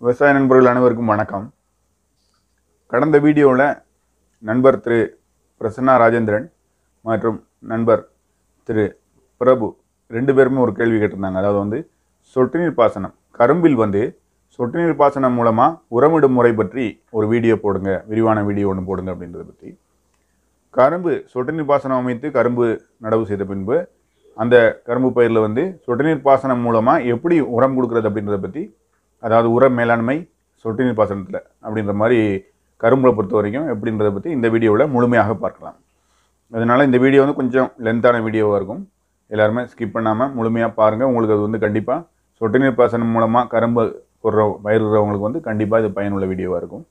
விவசாய நண்பர்கள் அனைவருக்கும் வணக்கம் கடந்த வீடியோவில் நண்பர் திரு பிரசன்னா ராஜேந்திரன் மற்றும் நண்பர் திரு பிரபு ரெண்டு பேருமே ஒரு கேள்வி கேட்டிருந்தாங்க அதாவது வந்து சொட்டு நீர் பாசனம் கரும்பில் வந்து சொட்டு நீர் பாசனம் மூலமாக உரமிடும் முறை பற்றி ஒரு வீடியோ போடுங்க விரிவான வீடியோ ஒன்று போடுங்க அப்படின்றத பற்றி கரும்பு சொட்டு நீர் பாசனம் அமைத்து கரும்பு நடவு செய்த பின்பு அந்த கரும்பு பயிரில் வந்து சொட்டு நீர் பாசனம் மூலமாக எப்படி உரம் கொடுக்குறது அப்படின்றத பற்றி அதாவது உர மேலாண்மை சொட்டு நீர் பாசனத்தில் அப்படின்ற மாதிரி கரும்புல பொறுத்த வரைக்கும் எப்படின்றத பற்றி இந்த வீடியோவில் முழுமையாக பார்க்கலாம் அதனால் இந்த வீடியோ வந்து கொஞ்சம் லென்த்தான வீடியோவாக இருக்கும் எல்லாருமே ஸ்கிப் பண்ணாமல் முழுமையாக பாருங்கள் உங்களுக்கு அது வந்து கண்டிப்பாக சொட்டு நீர் பாசனம் மூலமாக கரும்பு போடுற பயிரிடுறவங்களுக்கு வந்து கண்டிப்பாக இது பயனுள்ள வீடியோவாக இருக்கும்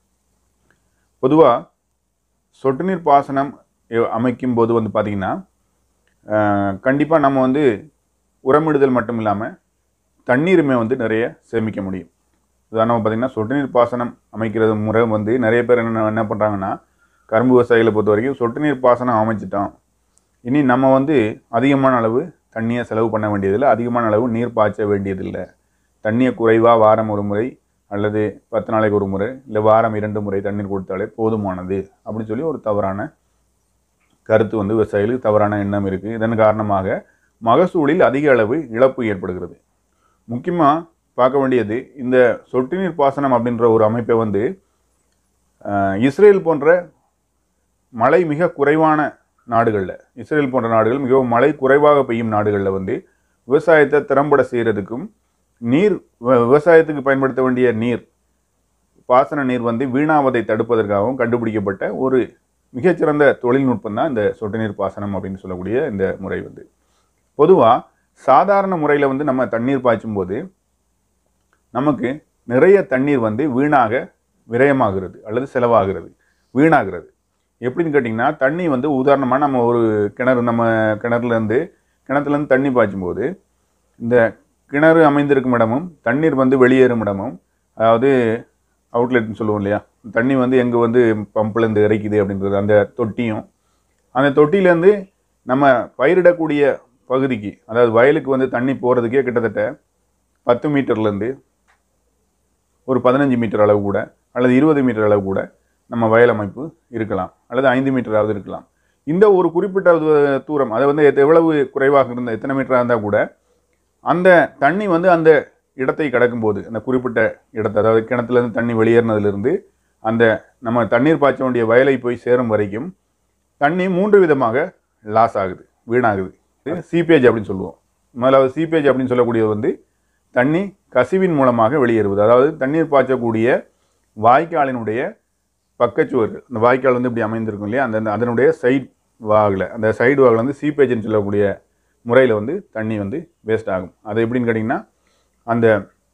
பொதுவாக சொட்டு நீர் பாசனம் எ- அமைக்கும் போது வந்து பார்த்திங்கன்னா கண்டிப்பாக நம்ம வந்து உரமிடுதல் மட்டும் இல்லாமல் தண்ணீருமே வந்து நிறைய சேமிக்க முடியும் உதாரணமாக பார்த்திங்கன்னா சொட்டு நீர் பாசனம் அமைக்கிறது முறை வந்து நிறைய பேர் என்ன என்ன பண்ணுறாங்கன்னா கரும்பு விவசாயிகளை பொறுத்த வரைக்கும் சொட்டு நீர் பாசனம் அமைச்சிட்டோம் இனி நம்ம வந்து அதிகமான அளவு தண்ணியை செலவு பண்ண வேண்டியதில்லை அதிகமான அளவு நீர் பாய்ச்ச வேண்டியதில்லை தண்ணியை குறைவாக வாரம் ஒரு முறை அல்லது பத்து நாளைக்கு ஒரு முறை இல்லை வாரம் இரண்டு முறை தண்ணீர் கொடுத்தாலே போதுமானது அப்படின்னு சொல்லி ஒரு தவறான கருத்து வந்து விவசாயிகளுக்கு தவறான எண்ணம் இருக்குது இதன் காரணமாக மகசூலில் அதிக அளவு இழப்பு ஏற்படுகிறது முக்கியமாக பார்க்க வேண்டியது இந்த சொட்டு நீர் பாசனம் அப்படின்ற ஒரு அமைப்பை வந்து அஹ், இஸ்ரேல் போன்ற மழை மிக குறைவான நாடுகளில் இஸ்ரேல் போன்ற நாடுகள் மிகவும் மழை குறைவாக பெய்யும் நாடுகளில் வந்து விவசாயத்தை திறம்பட செய்கிறதுக்கும் நீர் வ- விவசாயத்துக்கு பயன்படுத்த வேண்டிய நீர் பாசன நீர் வந்து வீணாவதை தடுப்பதற்காகவும் கண்டுபிடிக்கப்பட்ட ஒரு மிகச்சிறந்த தொழில்நுட்பம் தான் இந்த சொட்டு நீர் பாசனம் அப்படின்னு சொல்லக்கூடிய இந்த முறை வந்து பொதுவாக சாதாரண முறையில் வந்து நம்ம தண்ணீர் பாய்ச்சும் போது நமக்கு நிறைய தண்ணீர் வந்து வீணாக விரயமாகிறது அல்லது செலவாகிறது வீணாகிறது எப்படின்னு கேட்டிங்கன்னா தண்ணி வந்து உதாரணமாக நம்ம ஒரு கிணறு நம்ம கிணறுலேருந்து கிணத்துலேருந்து தண்ணி பாய்ச்சும் போது இந்த கிணறு அமைந்திருக்கும் இடமும் தண்ணீர் வந்து வெளியேறும் இடமும் அதாவது அவுட்லெட்னு சொல்லுவோம் இல்லையா தண்ணி வந்து எங்கே வந்து பம்ப்லேருந்து இறைக்குது அப்படின்றது அந்த தொட்டியும் அந்த தொட்டியிலேருந்து நம்ம பயிரிடக்கூடிய பகுதிக்கு அதாவது வயலுக்கு வந்து தண்ணி போகிறதுக்கே கிட்டத்தட்ட பத்து மீட்டர்லேருந்து ஒரு பதினஞ்சு மீட்டர் அளவு கூட அல்லது இருபது மீட்டர் அளவு கூட நம்ம வயல் அமைப்பு இருக்கலாம் அல்லது ஐந்து மீட்டராவது இருக்கலாம் இந்த ஒரு குறிப்பிட்ட து- தூரம் அதை வந்து எத்த- எவ்வளவு குறைவாக இருந்த எத்தனை மீட்டராக இருந்தால் கூட அந்த தண்ணி வந்து அந்த இடத்தை கடக்கும்போது அந்த குறிப்பிட்ட இடத்தை அதாவது கிணத்துலேருந்து தண்ணி வெளியேறினதுலேருந்து அந்த நம்ம தண்ணீர் பாய்ச்ச வேண்டிய வயலை போய் சேரும் வரைக்கும் தண்ணி மூன்று விதமாக லாஸ் ஆகுது வீணாகுது இது சீப்பேஜ் அப்படின்னு சொல்லுவோம் முதலாவது சீப்பேஜ் அப்படின்னு சொல்லக்கூடியது வந்து தண்ணி கசிவின் மூலமாக வெளியேறுவது அதாவது தண்ணீர் பாய்ச்சக்கூடிய வாய்க்காலினுடைய பக்கச்சுவர்கள் இந்த வாய்க்கால் வந்து இப்படி அமைந்திருக்கும் இல்லையா அந்த அந்த- அதனுடைய சைட் வாகில் அந்த சைடு வாகில் வந்து சீப்பேஜ்னு சொல்லக்கூடிய முறையில் வந்து தண்ணி வந்து வேஸ்ட் ஆகும் அது எப்படின்னு கேட்டிங்கன்னா அந்த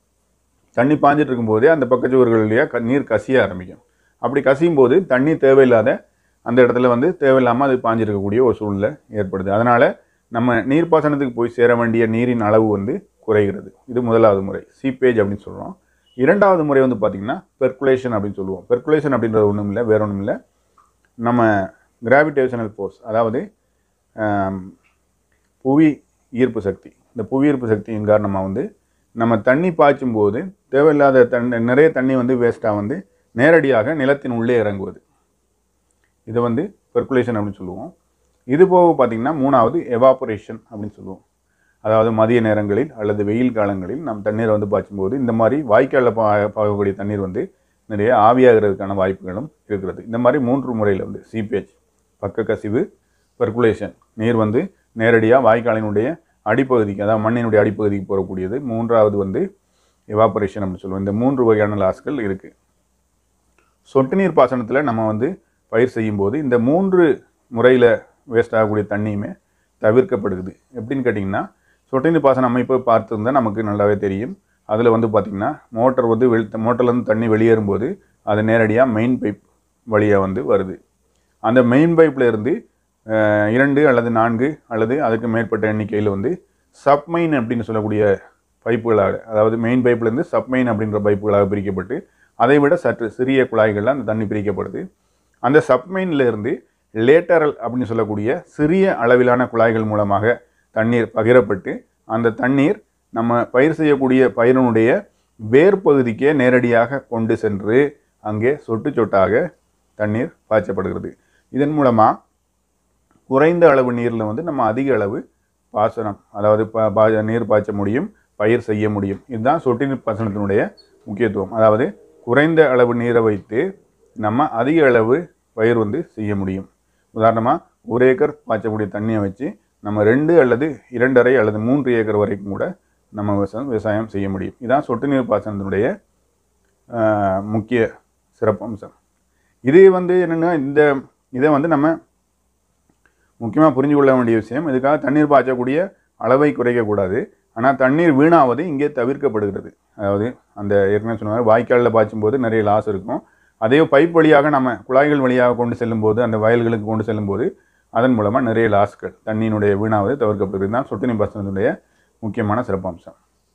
தண்ணி பாஞ்சிட்டு இருக்கும்போதே அந்த பக்கச்சுவர்கள் வழியா க நீர் கசிய ஆரம்பிக்கும் அப்படி கசியும் போது தண்ணி தேவையில்லாத அந்த இடத்துல வந்து தேவையில்லாமல் அது பாஞ்சிருக்கக்கூடிய ஒரு சூழ்நிலை ஏற்படுது அதனால் நம்ம நீர்ப்பாசனத்துக்கு போய் சேர வேண்டிய நீரின் அளவு வந்து குறைகிறது இது முதலாவது முறை சீப்பேஜ் அப்படின்னு சொல்கிறோம் இரண்டாவது முறை வந்து பார்த்திங்கன்னா பெர்குலேஷன் அப்படின்னு சொல்லுவோம் பெர்குலேஷன் அப்படின்றது ஒன்றும் இல்லை வேற ஒன்றும் இல்லை நம்ம கிராவிடேஷனல் ஃபோர்ஸ் அதாவது ஆம், புவி ஈர்ப்பு சக்தி இந்த புவி ஈர்ப்பு சக்தியின் காரணமாக வந்து நம்ம தண்ணி பாய்ச்சும் போது தேவையில்லாத தண்ணி நிறைய தண்ணி வந்து வேஸ்ட்டாக வந்து நேரடியாக நிலத்தின் உள்ளே இறங்குவது இதை வந்து பெர்குலேஷன் அப்படின்னு சொல்லுவோம் இது போக பார்த்திங்கன்னா மூணாவது எவாபரேஷன் அப்படின்னு சொல்லுவோம் அதாவது மதிய நேரங்களில் அல்லது வெயில் காலங்களில் நம் தண்ணீரை வந்து பாய்ச்சும்போது இந்த மாதிரி வாய்க்காலில் பா பாயக்கூடிய தண்ணீர் வந்து நிறைய ஆவியாகிறதுக்கான வாய்ப்புகளும் இருக்கிறது இந்த மாதிரி மூன்று முறையில் வந்து சீப்பேஜ் பக்க கசிவு பெர்குலேஷன் நீர் வந்து நேரடியாக வாய்க்காலினுடைய அடிப்பகுதிக்கு அதாவது மண்ணினுடைய அடிப்பகுதிக்கு போகக்கூடியது மூன்றாவது வந்து எவாபரேஷன் அப்படின்னு சொல்லுவோம் இந்த மூன்று வகையான லாஸ்கள் இருக்குது சொட்டு நீர் பாசனத்தில் நம்ம வந்து பயிர் செய்யும்போது இந்த மூன்று முறையில் வேஸ்ட் ஆகக்கூடிய தண்ணியுமே தவிர்க்கப்படுது எப்படின்னு கேட்டிங்கன்னா சொட்டு நீர் பாசன அமைப்பை பார்த்துருந்தா நமக்கு நல்லாவே தெரியும் அதில் வந்து பார்த்திங்கன்னா மோட்டர் வந்து வெளி மோட்டர்லேருந்து தண்ணி வெளியேறும்போது அது நேரடியாக மெயின் பைப் வழியாக வந்து வருது அந்த மெயின் பைப்பில் இருந்து அஹ், இரண்டு அல்லது நான்கு அல்லது அதுக்கு மேற்பட்ட எண்ணிக்கையில் வந்து சப்மைன் அப்படின்னு சொல்லக்கூடிய பைப்புகளாக அதாவது மெயின் பைப்லேருந்து சப்மைன் அப்படின்ற பைப்புகளாக பிரிக்கப்பட்டு அதை விட சற்று சிறிய குழாய்களில் அந்த தண்ணி பிரிக்கப்படுது அந்த சப்மைன்ல இருந்து லேட்டரல் அப்படின்னு சொல்லக்கூடிய சிறிய அளவிலான குழாய்கள் மூலமாக தண்ணீர் பகிரப்பட்டு அந்த தண்ணீர் நம்ம பயிர் செய்யக்கூடிய பயிரினுடைய வேர் பகுதிக்கே நேரடியாக கொண்டு சென்று அங்கே சொட்டு சொட்டாக தண்ணீர் பாய்ச்சப்படுகிறது இதன் மூலமாக குறைந்த அளவு நீரில் வந்து நம்ம அதிக அளவு பாசனம் அதாவது பா- பா- நீர் பாய்ச்ச முடியும் பயிர் செய்ய முடியும் இதுதான் சொட்டு நீர் பாசனத்தினுடைய முக்கியத்துவம் அதாவது குறைந்த அளவு நீரை வைத்து நம்ம அதிக அளவு பயிர் வந்து செய்ய முடியும் உதாரணமாக ஒரு ஏக்கர் பாய்ச்சக்கூடிய தண்ணியை வச்சு நம்ம ரெண்டு அல்லது இரண்டரை அல்லது மூன்று ஏக்கர் வரைக்கும் கூட நம்ம விவசாயம் விவசாயம் செய்ய முடியும் இதுதான் சொட்டு நீர் பாசனத்தினுடைய ஆஹ், முக்கிய சிறப்பம்சம் இது வந்து என்னென்னா இந்த இதை வந்து நம்ம முக்கியமாக புரிஞ்சு கொள்ள வேண்டிய விஷயம் இதுக்காக தண்ணீர் பாய்ச்சக்கூடிய அளவை குறைக்கக்கூடாது ஆனால் தண்ணீர் வீணாவது இங்கே தவிர்க்கப்படுகிறது அதாவது அந்த ஏற்கனவே சொன்ன மாதிரி வாய்க்காலில் பாய்ச்சும் போது நிறைய லாஸ் இருக்கும் அதே பைப் வழியாக நம்ம குழாய்கள் வழியாக கொண்டு செல்லும்போது அந்த வயல்களுக்கு கொண்டு செல்லும்போது அதன் மூலமாக நிறைய லாஸ்கள் தண்ணியினுடைய வீணாவது தவிர்க்கப்படுகிறது தான் சொட்டு நீர் பாசனத்தினுடைய முக்கியமான சிறப்பம்சம்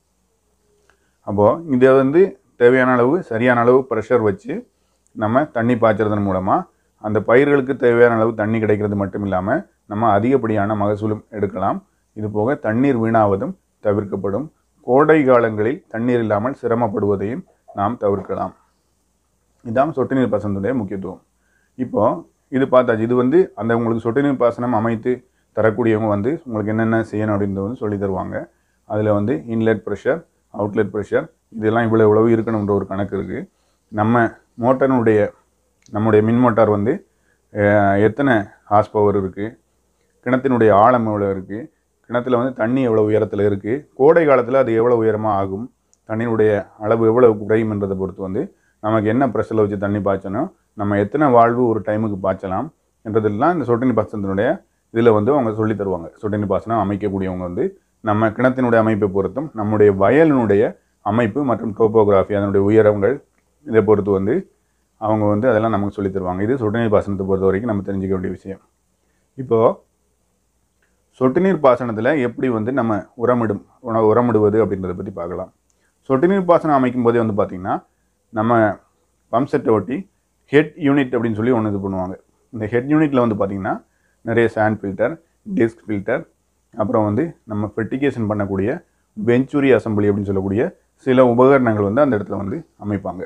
அப்போது இதை வந்து தேவையான அளவு சரியான அளவு ப்ரெஷர் வச்சு நம்ம தண்ணி பாய்ச்சறதன் மூலமாக அந்த பயிர்களுக்கு தேவையான அளவு தண்ணி கிடைக்கிறது மட்டும் இல்லாமல் நம்ம அதிகப்படியான மகசூலும் எடுக்கலாம் இது போக தண்ணீர் வீணாவதும் தவிர்க்கப்படும் கோடை காலங்களில் தண்ணீர் இல்லாமல் சிரமப்படுவதையும் நாம் தவிர்க்கலாம் இதான் சொட்டு நீர் பாசனத்துடைய முக்கியத்துவம் இப்போ இது பார்த்தாச்சு இது வந்து அந்த உங்களுக்கு சொட்டு நீர் பாசனம் அமைத்து தரக்கூடியவங்க வந்து உங்களுக்கு என்னென்ன செய்யணும் அப்படின்றத வந்து சொல்லி தருவாங்க அதில் வந்து இன்லெட் ப்ரெஷர் அவுட்லெட் ப்ரெஷர் இதெல்லாம் இவ்வளோ இவ்வளவு இருக்கணுன்ற ஒரு கணக்கு இருக்குது நம்ம மோட்டரினுடைய நம்முடைய மின் மோட்டார் வந்து அஹ், எத்தனை ஹார்ஸ் பவர் இருக்குது கிணத்தினுடைய ஆழம் எவ்வளோ இருக்குது கிணத்துல வந்து தண்ணி எவ்வளோ உயரத்தில் இருக்குது கோடை காலத்தில் அது எவ்வளோ உயரமாக ஆகும் தண்ணியினுடைய அளவு எவ்வளவு குறையும் என்றதை பொறுத்து வந்து நமக்கு என்ன ப்ரெஷரில் வச்சு தண்ணி பாய்ச்சணும் நம்ம எத்தனை வாழ்வு ஒரு டைமுக்கு பாய்ச்சலாம் என்றதெல்லாம் இந்த சொட்டு நீர் பாசனத்தினுடைய இதில் வந்து அவங்க சொல்லி தருவாங்க சொட்டு நீர் பாசனம் அமைக்கக்கூடியவங்க வந்து நம்ம கிணத்தினுடைய அமைப்பை பொறுத்தும் நம்முடைய வயலினுடைய அமைப்பு மற்றும் டோப்போகிராஃபி அதனுடைய உயரங்கள் இதை பொறுத்து வந்து அவங்க வந்து அதெல்லாம் நமக்கு சொல்லி தருவாங்க இது சொட்டு நீர் பாசனத்தை பொறுத்த வரைக்கும் நம்ம தெரிஞ்சுக்க வேண்டிய விஷயம் இப்போது சொட்டு நீர் பாசனத்தில் எப்படி வந்து நம்ம உரமிடும் உண- உரமிடுவது அப்படின்றத பற்றி பார்க்கலாம் சொட்டு நீர் பாசனம் அமைக்கும் போதே வந்து பார்த்திங்கன்னா நம்ம பம்ப் செட்டை ஒட்டி ஹெட் யூனிட் அப்படின்னு சொல்லி ஒன்று இது பண்ணுவாங்க இந்த ஹெட் யூனிட்டில் வந்து பார்த்திங்கன்னா நிறைய சாண்ட் ஃபில்டர் டிஸ்க் ஃபில்டர் அப்புறம் வந்து நம்ம ஃபெர்டிகேஷன் பண்ணக்கூடிய வெஞ்சுரி அசம்பிளி அப்படின்னு சொல்லக்கூடிய சில உபகரணங்கள் வந்து அந்த இடத்துல வந்து அமைப்பாங்க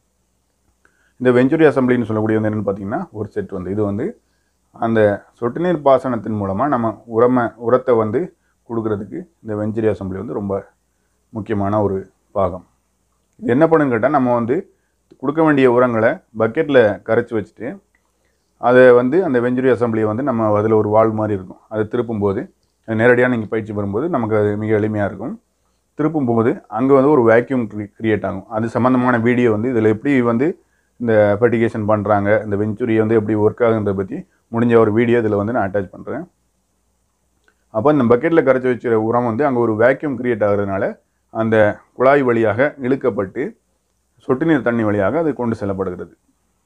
இந்த வெஞ்சுரி அசம்பிளின்னு சொல்லக்கூடிய வந்து என்னென்னு பார்த்தீங்கன்னா ஒரு செட் வந்து இது வந்து அந்த சொட்டு நீர் பாசனத்தின் மூலமாக நம்ம உரம உரத்தை வந்து கொடுக்கறதுக்கு இந்த வெஞ்சுரி அசம்பிளி வந்து ரொம்ப முக்கியமான ஒரு பாகம் இது என்ன பண்ணுன்னு கேட்டால் நம்ம வந்து கொடுக்க வேண்டிய உரங்களை பக்கெட்டில் கரைச்சி வச்சுட்டு அதை வந்து அந்த வெஞ்சுரி அசம்பிளியை வந்து நம்ம அதில் ஒரு வால் மாதிரி இருக்கும் அதை திருப்பும்போது அது நேரடியாக நீங்கள் பயிற்சி பெறும்போது நமக்கு அது மிக எளிமையாக இருக்கும் திருப்பும் போது அங்கே வந்து ஒரு வேக்யூம் கிரியேட் ஆகும் அது சம்மந்தமான வீடியோ வந்து இதில் எப்படி வந்து இந்த ஃபெர்டிகேஷன் பண்ணுறாங்க இந்த வெஞ்சுரி வந்து எப்படி ஒர்க் ஆகுன்றதை பற்றி முடிஞ்ச ஒரு வீடியோ இதில் வந்து நான் அட்டாச் பண்ணுறேன் அப்போ இந்த பக்கெட்டில் கரைச்சி வச்சுற உரம் வந்து அங்கே ஒரு வேக்யூம் கிரியேட் ஆகுறதுனால அந்த குழாய் வழியாக இழுக்கப்பட்டு சொட்டு நீர் தண்ணி வழியாக அது கொண்டு செல்லப்படுகிறது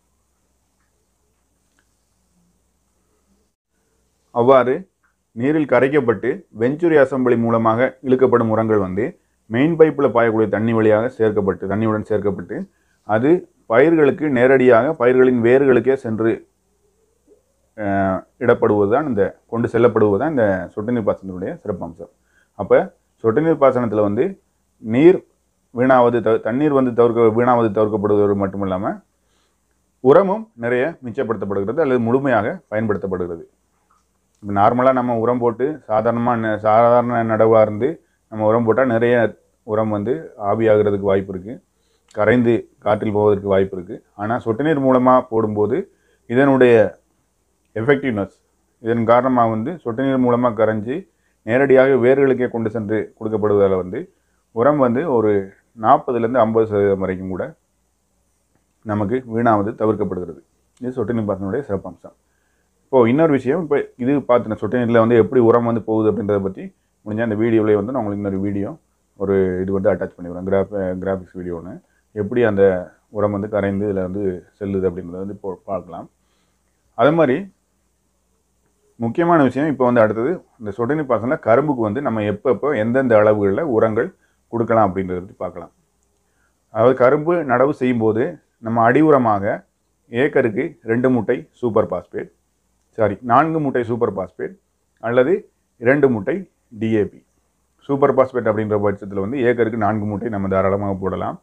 அவ்வாறு நீரில் கரைக்கப்பட்டு வெஞ்சுரி அசம்பிளி மூலமாக இழுக்கப்படும் உரங்கள் வந்து மெயின் பைப்பில் பாயக்கூடிய தண்ணி வழியாக சேர்க்கப்பட்டு தண்ணியுடன் சேர்க்கப்பட்டு அது பயிர்களுக்கு நேரடியாக பயிர்களின் வேர்களுக்கே சென்று அஹ், இடப்படுவது தான் இந்த கொண்டு செல்லப்படுவது தான் இந்த சொட்டு நீர் பாசனத்தினுடைய சிறப்பம்சம் அப்போ சொட்டு நீர் பாசனத்தில் வந்து நீர் வீணாவது தவிர தண்ணீர் வந்து தவிர்க்க வீணாவது தவிர்க்கப்படுவது மட்டும் இல்லாமல் உரமும் நிறைய மிச்சப்படுத்தப்படுகிறது அல்லது முழுமையாக பயன்படுத்தப்படுகிறது இப்போ நார்மலாக நம்ம உரம் போட்டு சாதாரணமாக சாதாரண நடவாக இருந்து நம்ம உரம் போட்டால் நிறைய உரம் வந்து ஆவியாகிறதுக்கு வாய்ப்பு இருக்குது கரைந்து காற்றில் போவதற்கு வாய்ப்பு இருக்குது ஆனால் சொட்டு நீர் மூலமாக போடும்போது இதனுடைய எஃபெக்டிவ்னஸ் இதன் காரணமாக வந்து சொட்டு நீர் மூலமாக கரைஞ்சி நேரடியாக வேர்களுக்கே கொண்டு சென்று கொடுக்கப்படுவதால் வந்து உரம் வந்து ஒரு நாற்பதுலேருந்து ஐம்பது சதவீதம் வரைக்கும் கூட நமக்கு வீணாவது தவிர்க்கப்படுகிறது இது சொட்டு நீர் பாசனுடைய சிறப்பம்சம் இப்போது இன்னொரு விஷயம் இப்போ இது பார்த்துன சொட்டு நீரில் வந்து எப்படி உரம் வந்து போகுது அப்படின்றத பற்றி முடிஞ்சால் அந்த வீடியோவிலே வந்து நான் உங்களுக்கு இன்னொரு வீடியோ ஒரு இது வந்து அட்டாச் பண்ணிவிடுறேன் கிராஃப் கிராஃபிக்ஸ் வீடியோ ஒன்று எப்படி அந்த உரம் வந்து கரைந்து இதில் வந்து செல்லுது அப்படின்றத வந்து இப்போ பார்க்கலாம் அதே மாதிரி முக்கியமான விஷயம் இப்போ வந்து அடுத்தது இந்த சொட்டு நீர் பாசனில் கரும்புக்கு வந்து நம்ம எப்பப்போ எந்தெந்த அளவுகளில் உரங்கள் கொடுக்கலாம் அப்படின்றத பற்றி பார்க்கலாம் அதாவது கரும்பு நடவு செய்யும்போது நம்ம அடி உரமாக ஏக்கருக்கு ரெண்டு மூட்டை சூப்பர் பாஸ்பேட் சாரி நான்கு மூட்டை சூப்பர் பாஸ்பேட் அல்லது இரண்டு மூட்டை டிஏபி சூப்பர் பாஸ்பேட் அப்படின்ற பட்சத்தில் வந்து ஏக்கருக்கு நான்கு மூட்டை நம்ம தாராளமாக போடலாம்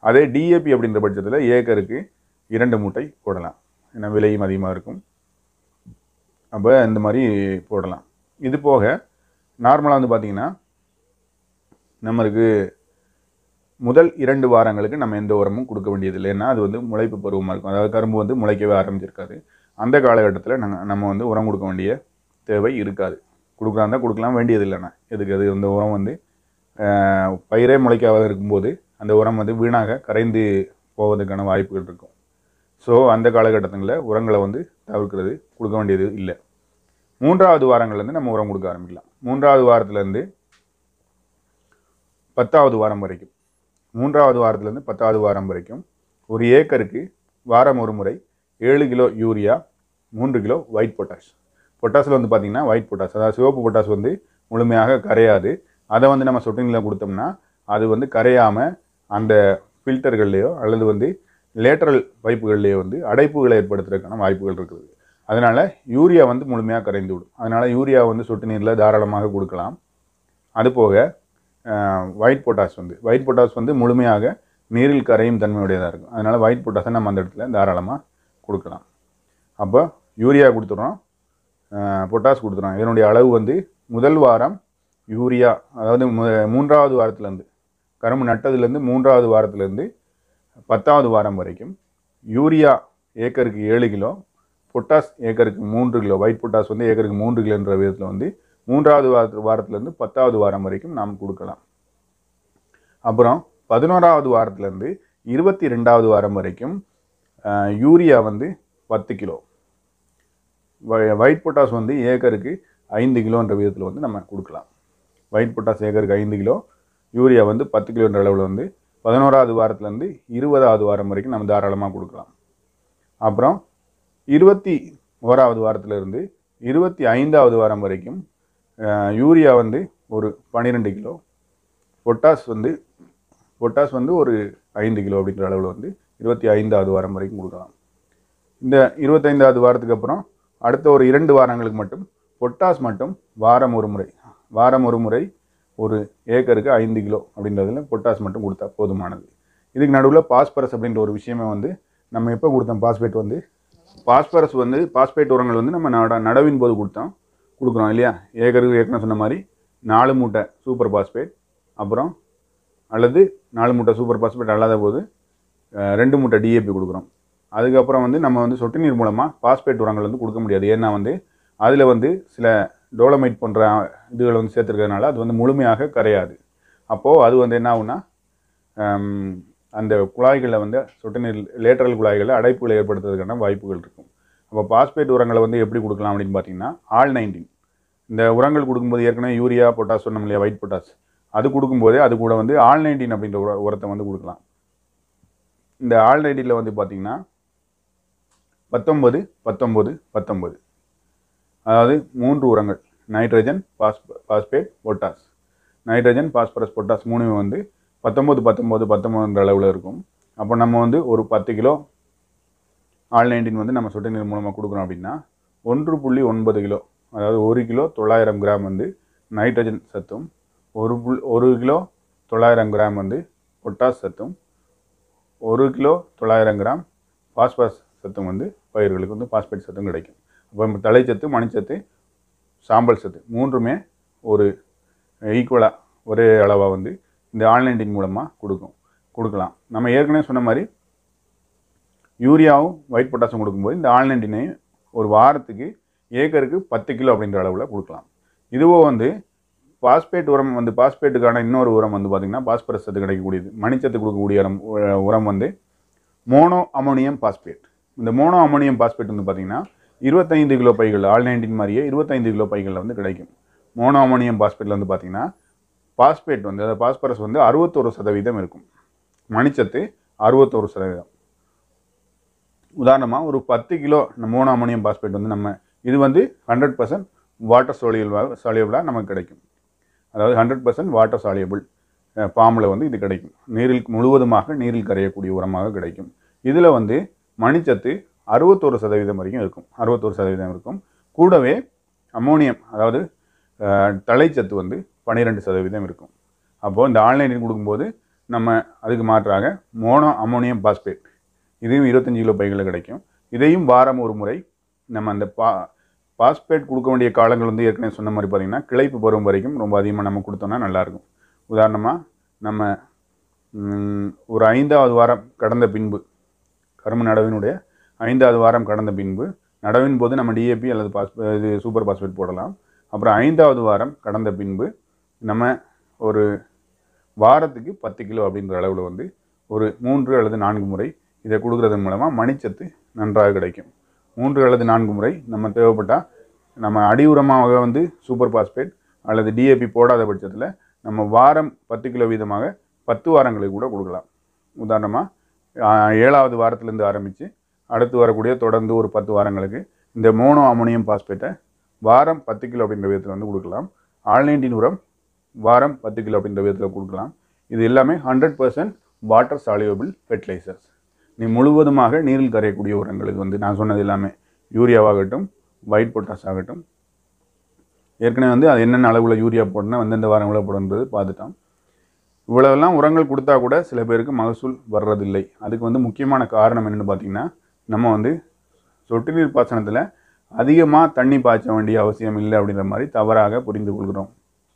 அதே டிஏபி அப்படின்ற பட்சத்தில் ஏக்கருக்கு இரண்டு மூட்டை போடலாம் ஏன்னா விலையும் அதிகமாக இருக்கும் அப்போ இந்த மாதிரி போடலாம் இது போக நார்மலாக வந்து பார்த்திங்கன்னா நம்மளுக்கு முதல் இரண்டு வாரங்களுக்கு நம்ம எந்த உரமும் கொடுக்க வேண்டியதில்லை ஏன்னா அது வந்து முளைப்பு பருவமாக இருக்கும் அதாவது கரும்பு வந்து முளைக்கவே ஆரம்பிச்சிருக்காது அந்த காலகட்டத்தில் நாங்கள் நம்ம வந்து உரம் கொடுக்க வேண்டிய தேவை இருக்காது கொடுக்குறாந்தா கொடுக்கலாம் வேண்டியதில்லைண்ணா எதுக்கு அது அந்த உரம் வந்து ஆஹ், பயிரே முளைக்காத இருக்கும்போது அந்த உரம் வந்து வீணாக கரைந்து போவதற்கான வாய்ப்புகள் இருக்கும் ஸோ அந்த காலகட்டங்களில் உரங்களை வந்து தவிர்க்கிறது கொடுக்க வேண்டியது இல்லை மூன்றாவது வாரங்கள்லேருந்து நம்ம உரம் கொடுக்க ஆரம்பிக்கலாம் மூன்றாவது வாரத்துலேருந்து பத்தாவது வாரம் வரைக்கும் மூன்றாவது வாரத்துலேருந்து பத்தாவது வாரம் வரைக்கும் ஒரு ஏக்கருக்கு வாரம் ஒரு முறை ஏழு கிலோ யூரியா மூன்று கிலோ ஒயிட் பொட்டாஷ் பொட்டாஸில் வந்து பார்த்திங்கன்னா ஒயிட் பொட்டாஷ் அதாவது சிவப்பு பொட்டாஷ் வந்து முழுமையாக கரையாது அதை வந்து நம்ம சொட்டு நீரில் கொடுத்தோம்னா அது வந்து கரையாமல் அந்த ஃபில்டர்கள்லேயோ அல்லது வந்து லேட்டரல் பைப்புகள்லேயோ வந்து அடைப்புகளை ஏற்படுத்துறதுக்கான வாய்ப்புகள் இருக்குது அதனால் யூரியா வந்து முழுமையாக கரைந்து விடும் அதனால் யூரியா வந்து சொட்டு நீரில் தாராளமாக கொடுக்கலாம் அதுபோக ஒயிட் பொட்டாஷ் வந்து ஒயிட் பொட்டாஷ் வந்து முழுமையாக நீரில் கரையும் தன்மையுடையதாக இருக்கும் அதனால் ஒயிட் பொட்டாஷை நம்ம அந்த இடத்துல தாராளமாக கொடுக்கலாம் அப்போ யூரியா கொடுத்துட்றோம் பொட்டாஷ் கொடுத்துறோம் இதனுடைய அளவு வந்து முதல் வாரம் யூரியா அதாவது மு- மூன்றாவது வாரத்துலேருந்து கரும்பு நட்டதுலேருந்து மூன்றாவது வாரத்துலேருந்து பத்தாவது வாரம் வரைக்கும் யூரியா ஏக்கருக்கு ஏழு கிலோ பொட்டாஸ் ஏக்கருக்கு மூன்று கிலோ ஒயிட் பொட்டாஸ் வந்து ஏக்கருக்கு மூன்று கிலோன்ற விதத்தில் வந்து மூன்றாவது வாரத்து வாரத்துலேருந்து பத்தாவது வாரம் வரைக்கும் நாம் கொடுக்கலாம் அப்புறம் பதினோராவது வாரத்துலேருந்து இருபத்தி ரெண்டாவது வாரம் வரைக்கும் அஹ், யூரியா வந்து பத்து கிலோ வ- ஒயிட் பொட்டாஸ் வந்து ஏக்கருக்கு ஐந்து கிலோன்ற விதத்தில் வந்து நம்ம கொடுக்கலாம் ஒயிட் பொட்டாஸ் ஏக்கருக்கு ஐந்து கிலோ யூரியா வந்து பத்து கிலோன்ற அளவில் வந்து பதினோராவது வாரத்துலேருந்து இருபதாவது வாரம் வரைக்கும் நம்ம தாராளமாக கொடுக்கலாம் அப்புறம் இருபத்தி ஓராவது வாரத்திலிருந்து இருபத்தி ஐந்தாவது வாரம் வரைக்கும் அஹ், யூரியா வந்து ஒரு பன்னிரெண்டு கிலோ பொட்டாஸ் வந்து பொட்டாஸ் வந்து ஒரு ஐந்து கிலோ அப்படின்ற அளவில் வந்து இருபத்தி ஐந்தாவது வாரம் வரைக்கும் கொடுக்கலாம் இந்த இருபத்தைந்தாவது வாரத்துக்கு அப்புறம் அடுத்த ஒரு இரண்டு வாரங்களுக்கு மட்டும் பொட்டாஸ் மட்டும் வாரம் ஒரு முறை வாரம் ஒரு முறை ஒரு ஏக்கருக்கு ஐந்து கிலோ அப்படின்றதுல பொட்டாஸ் மட்டும் கொடுத்தா போதுமானது இதுக்கு நடுவில் பாஸ்பரஸ் அப்படின்ற ஒரு விஷயமே வந்து நம்ம எப்போ கொடுத்தோம் பாஸ்பேட் வந்து பாஸ்பரஸ் வந்து பாஸ்பேட் உரங்கள் வந்து நம்ம நட நடவின் போது கொடுத்தோம் கொடுக்குறோம் இல்லையா ஏக்கருக்கு ஏற்கனவே சொன்ன மாதிரி நாலு மூட்டை சூப்பர் பாஸ்பேட் அப்புறம் அல்லது நாலு மூட்டை சூப்பர் பாஸ்பேட் அல்லாத போது அஹ், ரெண்டு மூட்டை டிஏபி கொடுக்குறோம் அதுக்கப்புறம் வந்து நம்ம வந்து சொட்டு நீர் மூலமாக பாஸ்பேட் உரங்கள் வந்து கொடுக்க முடியாது ஏன்னா வந்து அதில் வந்து சில டோலமைட் போன்ற இதுகளை வந்து சேர்த்துருக்கிறதுனால அது வந்து முழுமையாக கரையாது அப்போது அது வந்து என்ன ஆகும்னா ஹம், அந்த குழாய்களில் வந்து சொட்டு நீர் லேட்டரல் குழாய்களில் அடைப்புகளை ஏற்படுத்துறதுக்கான வாய்ப்புகள் இருக்கும் அப்போ பாஸ்பேட் உரங்களை வந்து எப்படி கொடுக்கலாம் அப்படின்னு பார்த்தீங்கன்னா ஆல் நைன்டீன் இந்த உரங்கள் கொடுக்கும்போது ஏற்கனவே யூரியா பொட்டாஸ் சொன்னோம் இல்லையா ஒயிட் பொட்டாஸ் அது கொடுக்கும்போதே அது கூட வந்து ஆல் நைன்டீன் அப்படின்ற உர உரத்தை வந்து கொடுக்கலாம் இந்த ஆல் நைன்டீனில் வந்து பார்த்தீங்கன்னா பத்தொம்பது பத்தொம்பது பத்தொம்பது அதாவது மூன்று உரங்கள் நைட்ரஜன் பாஸ்ப phosphate potash nitrogen phosphorus potash மூணுமே வந்து பத்தொம்பது பத்தொம்பது பத்தொம்பதுன்ற அளவில் இருக்கும் அப்போ நம்ம வந்து ஒரு பத்து கிலோ ஆல் நைன்டீன் வந்து நம்ம சொட்டு நீர் மூலமாக கொடுக்குறோம் அப்படின்னா ஒன்று புள்ளி ஒன்பது கிலோ அதாவது ஒரு கிலோ தொள்ளாயிரம் கிராம் வந்து நைட்ரஜன் சத்தும் ஒரு புல் ஒரு கிலோ தொள்ளாயிரம் கிராம் வந்து பொட்டாஸ் சத்தும் ஒரு கிலோ தொள்ளாயிரம் கிராம் பாஸ்பரஸ் சத்தும் வந்து பயிர்களுக்கு வந்து பாஸ்பேட் சத்தும் கிடைக்கும் அப்போ நம்ம தழைச்சத்து மணிச்சத்து சாம்பல் சத்து மூன்றுமே ஒரு ஈக்குவலாக ஒரே அளவாக வந்து இந்த ஆன்லைன் மூலமாக கொடுக்கும் கொடுக்கலாம் நம்ம ஏற்கனவே சொன்ன மாதிரி யூரியாவும் ஒயிட் பொட்டாசும் கொடுக்கும்போது இந்த ஆன்லைன்டினையும் ஒரு வாரத்துக்கு ஏக்கருக்கு பத்து கிலோ அப்படின்ற அளவில் கொடுக்கலாம் இதுவோ வந்து பாஸ்பேட் உரம் வந்து பாஸ்பேட்டுக்கான இன்னொரு உரம் வந்து பார்த்திங்கன்னா பாஸ்பரஸ் சத்து கிடைக்கக்கூடியது மணிச்சத்து கொடுக்கக்கூடிய உரம் உரம் வந்து மோனோ அமோனியம் பாஸ்பேட் இந்த மோனோ அமோனியம் பாஸ்பேட் வந்து பார்த்திங்கன்னா இருபத்தைந்து கிலோ பைகள் ஆல் நைன்டீன் மாதிரியே இருபத்தைந்து கிலோ பைகளில் வந்து கிடைக்கும் மோனோ அமோனியம் பாஸ்பேட்டில் வந்து பார்த்திங்கன்னா பாஸ்பேட் வந்து அதாவது பாஸ்பரஸ் வந்து அறுபத்தொரு சதவீதம் இருக்கும் மணிச்சத்து அறுபத்தொரு சதவீதம் உதாரணமாக ஒரு பத்து கிலோ இந்த மோனோ அமோனியம் பாஸ்பேட் வந்து நம்ம இது வந்து ஹண்ட்ரட் பர்சன்ட் வாட்டர் சோலியல் சாலியபிளாக நமக்கு கிடைக்கும் அதாவது ஹண்ட்ரட் பர்சன்ட் வாட்டர் சாலியபிள் ஃபார்மில் வந்து இது கிடைக்கும் நீரில் முழுவதுமாக நீரில் கரையக்கூடிய உரமாக கிடைக்கும் இதில் வந்து மணிச்சத்து அறுபத்தோரு சதவீதம் வரைக்கும் இருக்கும் அறுபத்தோரு சதவீதம் இருக்கும் கூடவே அமோனியம் அதாவது அஹ், தழைச்சத்து வந்து பன்னிரெண்டு சதவீதம் இருக்கும் அப்போது இந்த ஆன்லைனில் கொடுக்கும்போது நம்ம அதுக்கு மாற்றாக மோனோ அமோனியம் பாஸ்பேட் இதையும் இருபத்தஞ்சு கிலோ பைகளில் கிடைக்கும் இதையும் வாரம் ஒரு முறை நம்ம அந்த பா பாஸ்பேட் கொடுக்க வேண்டிய காலங்கள் வந்து ஏற்கனவே சொன்ன மாதிரி பார்த்திங்கன்னா கிளைப்பு பருவம் வரைக்கும் ரொம்ப அதிகமாக நம்ம கொடுத்தோம்னா நல்லாயிருக்கும் உதாரணமாக நம்ம ம், ஒரு ஐந்தாவது வாரம் கடந்த பின்பு கரும்பு நடவினுடைய ஐந்தாவது வாரம் கடந்த பின்பு நடவின் போது நம்ம டிஏபி அல்லது பாஸ்பே இது சூப்பர் பாஸ்பேட் போடலாம் அப்புறம் ஐந்தாவது வாரம் கடந்த பின்பு நம்ம ஒரு வாரத்துக்கு பத்து கிலோ அப்படின்ற அளவில் வந்து ஒரு மூன்று அல்லது நான்கு முறை இதை கொடுக்கறதன் மூலமாக மணிச்சத்து நன்றாக கிடைக்கும் மூன்று அல்லது நான்கு முறை நம்ம தேவைப்பட்டால் நம்ம அடி உரமாக வந்து சூப்பர் பாஸ்பேட் அல்லது டிஏபி போடாத பட்சத்தில் நம்ம வாரம் பத்து கிலோ வீதமாக பத்து வாரங்களுக்கு கூட கொடுக்கலாம் உதாரணமாக ஏழாவது வாரத்திலேருந்து ஆரம்பித்து அடுத்து வரக்கூடிய தொடர்ந்து ஒரு பத்து வாரங்களுக்கு இந்த மோனோ அமோனியம் பாஸ்பேட்டை வாரம் பத்து கிலோ அப்படின்ற விதத்தில் வந்து கொடுக்கலாம் ஆல்நைன்டீன் உரம் வாரம் பத்து கிலோ அப்படின்ற விதத்தில் கொடுக்கலாம் இது எல்லாமே hundred percent water soluble fertilisers நீ முழுவதுமாக நீரில் கரையக்கூடிய உரங்களுக்கு வந்து நான் சொன்னது எல்லாமே யூரியாவாகட்டும் ஒயிட் பொட்டாஸ் ஆகட்டும் ஏற்கனவே வந்து அது என்னென்ன அளவில் யூரியா போடணும் எந்தெந்த வாரங்களில் போடணுன்றது பார்த்துட்டோம் இவ்வளவெல்லாம் உரங்கள் கொடுத்தா கூட சில பேருக்கு மகசூல் வர்றதில்லை அதுக்கு வந்து முக்கியமான காரணம் என்னென்னு பார்த்தீங்கன்னா நம்ம வந்து சொட்டு நீர் பாசனத்தில் அதிகமாக தண்ணி பாய்ச்ச வேண்டிய அவசியம் இல்லை அப்படின்ற மாதிரி தவறாக புரிந்து கொள்கிறோம்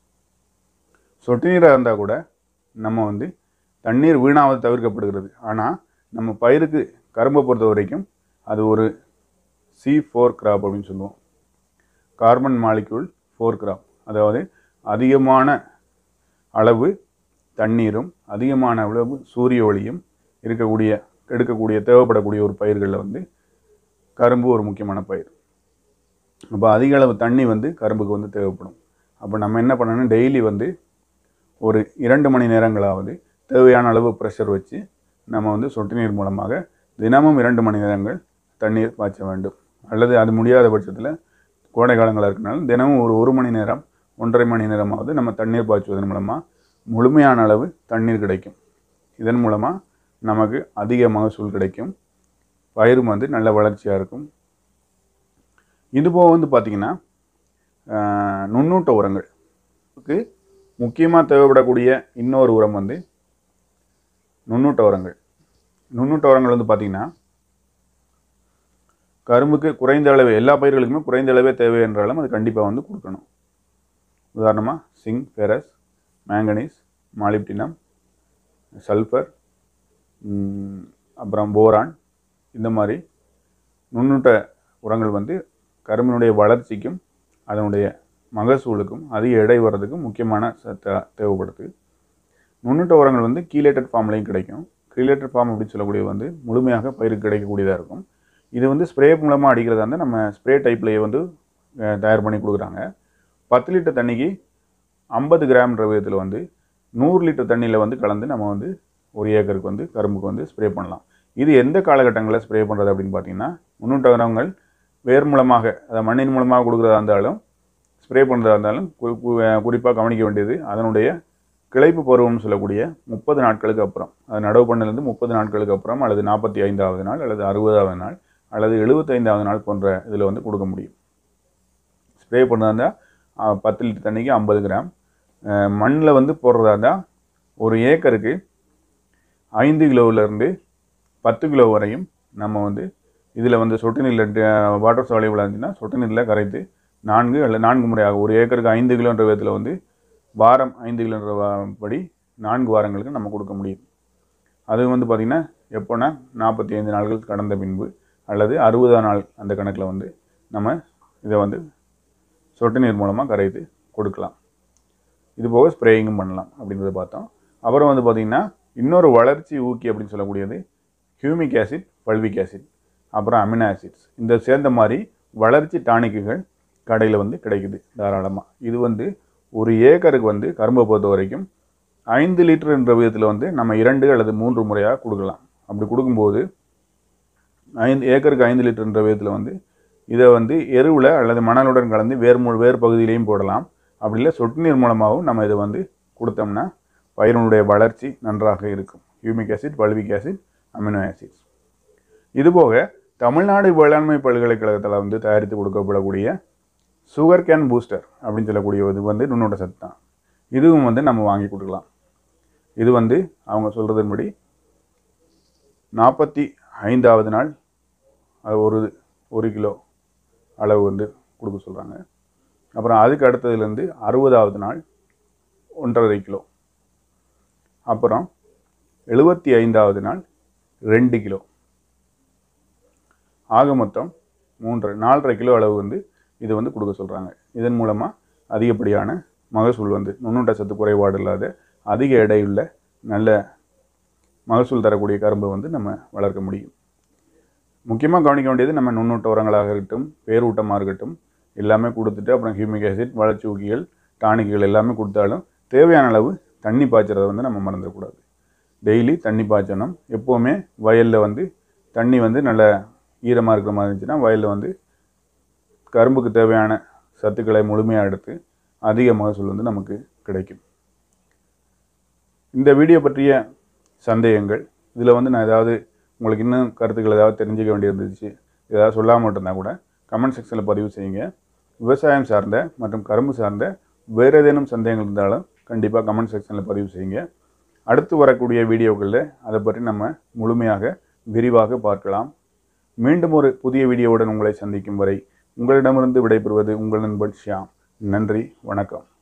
சொட்டு நீராக இருந்தால் கூட நம்ம வந்து தண்ணீர் வீணாவது தவிர்க்கப்படுகிறது ஆனால் நம்ம பயிருக்கு கரும்பை பொறுத்த வரைக்கும் அது ஒரு சி ஃபோர் கிராப் அப்படின்னு சொல்லுவோம் கார்பன் மாலிக்யூல் ஃபோர் கிராப் அதாவது அதிகமான அளவு தண்ணீரும் அதிகமான அளவு சூரிய ஒளியும் இருக்கக்கூடிய எடுக்கக்கூடிய தேவைப்படக்கூடிய ஒரு பயிர்களில் வந்து கரும்பு ஒரு முக்கியமான பயிர் அப்போ அதிக அளவு தண்ணி வந்து கரும்புக்கு வந்து தேவைப்படும் அப்போ நம்ம என்ன பண்ணணும் டெய்லி வந்து ஒரு இரண்டு மணி நேரங்களாவது தேவையான அளவு ப்ரெஷர் வச்சு நம்ம வந்து சொட்டு நீர் மூலமாக தினமும் இரண்டு மணி நேரங்கள் தண்ணீர் பாய்ச்ச வேண்டும் அல்லது அது முடியாத பட்சத்தில் கோடை காலங்களாக இருக்கனால தினமும் ஒரு ஒரு மணி நேரம் ஒன்றரை மணி நேரமாவது நம்ம தண்ணீர் பாய்ச்சுவதன் மூலமாக முழுமையான அளவு தண்ணீர் கிடைக்கும் இதன் மூலமாக நமக்கு அதிக மகசூல் கிடைக்கும் பயிரும் வந்து நல்ல வளர்ச்சியாக இருக்கும் இது போக வந்து பார்த்திங்கன்னா ஆஹ், நுண்ணூட்ட உரங்கள் இதுக்கு முக்கியமாக தேவைப்படக்கூடிய இன்னொரு உரம் வந்து நுண்ணூட்ட உரங்கள் நுண்ணூட்ட உரங்கள் வந்து பார்த்திங்கன்னா கரும்புக்கு குறைந்த அளவு எல்லா பயிர்களுக்குமே குறைந்த அளவே தேவை என்றாலும் அது கண்டிப்பாக வந்து கொடுக்கணும் உதாரணமாக zinc ferrous manganese molybdenum sulphur ம், அப்புறம் போரான் இந்த மாதிரி நுண்ணூட்ட உரங்கள் வந்து கரும்பினுடைய வளர்ச்சிக்கும் அதனுடைய மகசூலுக்கும் அதிக எடை வர்றதுக்கும் முக்கியமான சத்த தேவைப்படுது நுண்ணூட்ட உரங்கள் வந்து கீலேட்டட் ஃபார்ம்லையும் கிடைக்கும் கீலேட்டட் ஃபார்ம் அப்படின்னு சொல்லக்கூடிய வந்து முழுமையாக பயிருக்கு கிடைக்கக்கூடியதாக இருக்கும் இது வந்து ஸ்ப்ரே மூலமாக அடிக்கிறதா இருந்தால் நம்ம ஸ்ப்ரே டைப்லேயே வந்து அஹ், தயார் பண்ணி கொடுக்குறாங்க பத்து லிட்டர் தண்ணிக்கு ஐம்பது கிராம்ன்ற விதத்தில் வந்து நூறு லிட்டர் தண்ணியில் வந்து கலந்து நம்ம வந்து ஒரு ஏக்கருக்கு வந்து கரும்புக்கு வந்து ஸ்ப்ரே பண்ணலாம் இது எந்த காலகட்டங்களில் ஸ்ப்ரே பண்ணுறது அப்படின்னு பார்த்தீங்கன்னா முன்னூட்ட கிராம்கள் வேர் மூலமாக அதாவது மண்ணின் மூலமாக கொடுக்குறதா இருந்தாலும் ஸ்ப்ரே பண்ணுறதா இருந்தாலும் குறிப்பாக கவனிக்க வேண்டியது அதனுடைய கிளைப்பு பருவம்னு சொல்லக்கூடிய முப்பது நாட்களுக்கு அப்புறம் அது நடவு பண்ணலேருந்து முப்பது நாட்களுக்கு அப்புறம் அல்லது நாற்பத்தி ஐந்தாவது நாள் அல்லது அறுபதாவது நாள் அல்லது எழுபத்தைந்தாவது நாள் போன்ற இதில் வந்து கொடுக்க முடியும் ஸ்ப்ரே பண்ணுறதா இருந்தால் பத்து லிட்டர் தண்ணிக்கு ஐம்பது கிராம் மண்ணில் வந்து போடுறதா இருந்தால் ஒரு ஏக்கருக்கு ஐந்து கிலோவிலேருந்து பத்து கிலோ வரையும் நம்ம வந்து இதில் வந்து சொட்டு நீரில் வாட்டர் சாலிபிள் இருந்துச்சுன்னா சொட்டு நீரில் கரைத்து நான்கு அல்ல நான்கு முறையாக ஒரு ஏக்கருக்கு ஐந்து கிலோன்ற விதத்தில் வந்து வாரம் ஐந்து கிலோன்ற வா- படி நான்கு வாரங்களுக்கு நம்ம கொடுக்க முடியும் அது வந்து பார்த்திங்கன்னா எப்போனா நாற்பத்தி ஐந்து நாட்கள் கடந்த பின்பு அல்லது அறுபதாம் நாள் அந்த கணக்கில் வந்து நம்ம இதை வந்து சொட்டு நீர் மூலமாக கரைத்து கொடுக்கலாம் இது போக ஸ்ப்ரேயிங்கும் பண்ணலாம் அப்படின்றத பார்த்தோம் அப்புறம் வந்து பார்த்திங்கன்னா இன்னொரு வளர்ச்சி ஊக்கி அப்படின்னு சொல்லக்கூடியது ஹியூமிக் ஆசிட் பல்விக் ஆசிட் அப்புறம் அமினோ ஆசிட்ஸ் இந்த சேர்ந்த மாதிரி வளர்ச்சி டானிக்குகள் கடையில் வந்து கிடைக்குது தாராளமாக இது வந்து ஒரு ஏக்கருக்கு வந்து கரும்பை பொறுத்த வரைக்கும் ஐந்து லிட்டர் என்ற விதத்தில் வந்து நம்ம இரண்டு அல்லது மூன்று முறையாக கொடுக்கலாம் அப்படி கொடுக்கும்போது ஐந்து ஏக்கருக்கு ஐந்து லிட்டர் என்ற விதத்தில் வந்து இதை வந்து எருவில் அல்லது மணலுடன் கலந்து வேர் மூ வேர் பகுதியிலையும் போடலாம் அப்படி இல்லை சொட்டு நீர் மூலமாகவும் நம்ம இதை வந்து கொடுத்தோம்னா பயிரினுடைய வளர்ச்சி நன்றாக இருக்கும் humic acid fulvic acid amino acids இதுபோக தமிழ்நாடு வேளாண்மை பல்கலைக்கழகத்தில் வந்து தயாரித்து கொடுக்கப்படக்கூடிய சுகர் கேன் பூஸ்டர் அப்படின்னு சொல்லக்கூடிய இது வந்து நுண்ணூட்ட சத்து தான் இதுவும் வந்து நம்ம வாங்கி கொடுக்கலாம் இது வந்து அவங்க சொல்கிறதன்படி நாற்பத்தி ஐந்தாவது நாள் அது ஒரு ஒரு கிலோ அளவு வந்து கொடுக்க சொல்கிறாங்க அப்புறம் அதுக்கு அடுத்ததுலேருந்து அறுபதாவது நாள் ஒன்றரை கிலோ அப்புறம் எழுபத்தி ஐந்தாவது நாள் ரெண்டு கிலோ ஆக மொத்தம் மூன்று நாலரை கிலோ அளவு வந்து இது வந்து கொடுக்க சொல்கிறாங்க இதன் மூலமாக அதிகப்படியான மகசூல் வந்து நுண்ணூட்ட சத்து குறைபாடு இல்லாத அதிக எடையுள்ள நல்ல மகசூல் தரக்கூடிய கரும்பை வந்து நம்ம வளர்க்க முடியும் முக்கியமாக கவனிக்க வேண்டியது நம்ம நுண்ணூட்ட உரங்களாக இருக்கட்டும் பேரூட்டமாக இருக்கட்டும் எல்லாமே கொடுத்துட்டு அப்புறம் ஹியூமிக் ஆசிட் வளர்ச்சி ஊக்கிகள் டானிக்குகள் எல்லாமே கொடுத்தாலும் தேவையான அளவு தண்ணி பாய்ச்சறதை வந்து நம்ம மறந்துடக்கூடாது டெய்லி தண்ணி பாய்ச்சணும் எப்போவுமே வயலில் வந்து தண்ணி வந்து நல்ல ஈரமாக இருக்கிற மாதிரி இருந்துச்சுன்னா வயலில் வந்து கரும்புக்கு தேவையான சத்துக்களை முழுமையாக எடுத்து அதிக மகசூல் வந்து நமக்கு கிடைக்கும் இந்த வீடியோ பற்றிய சந்தேகங்கள் இதில் வந்து நான் ஏதாவது உங்களுக்கு இன்னும் கருத்துக்கள் ஏதாவது தெரிஞ்சுக்க வேண்டியிருந்துச்சு ஏதாவது சொல்லாமல் இருந்தா கூட கமெண்ட் செக்ஷனில் பதிவு செய்யுங்க விவசாயம் சார்ந்த மற்றும் கரும்பு சார்ந்த வேறு ஏதேனும் சந்தேகங்கள் இருந்தாலும் கண்டிப்பாக கமெண்ட் செக்ஷனில் பதிவு செய்யுங்க அடுத்து வரக்கூடிய வீடியோக்களில் அதை பற்றி நம்ம முழுமையாக விரிவாக பார்க்கலாம் மீண்டும் ஒரு புதிய வீடியோவுடன் உங்களை சந்திக்கும் வரை உங்களிடமிருந்து விடைபெறுவது உங்கள் நண்பன் ஷியாம் நன்றி வணக்கம்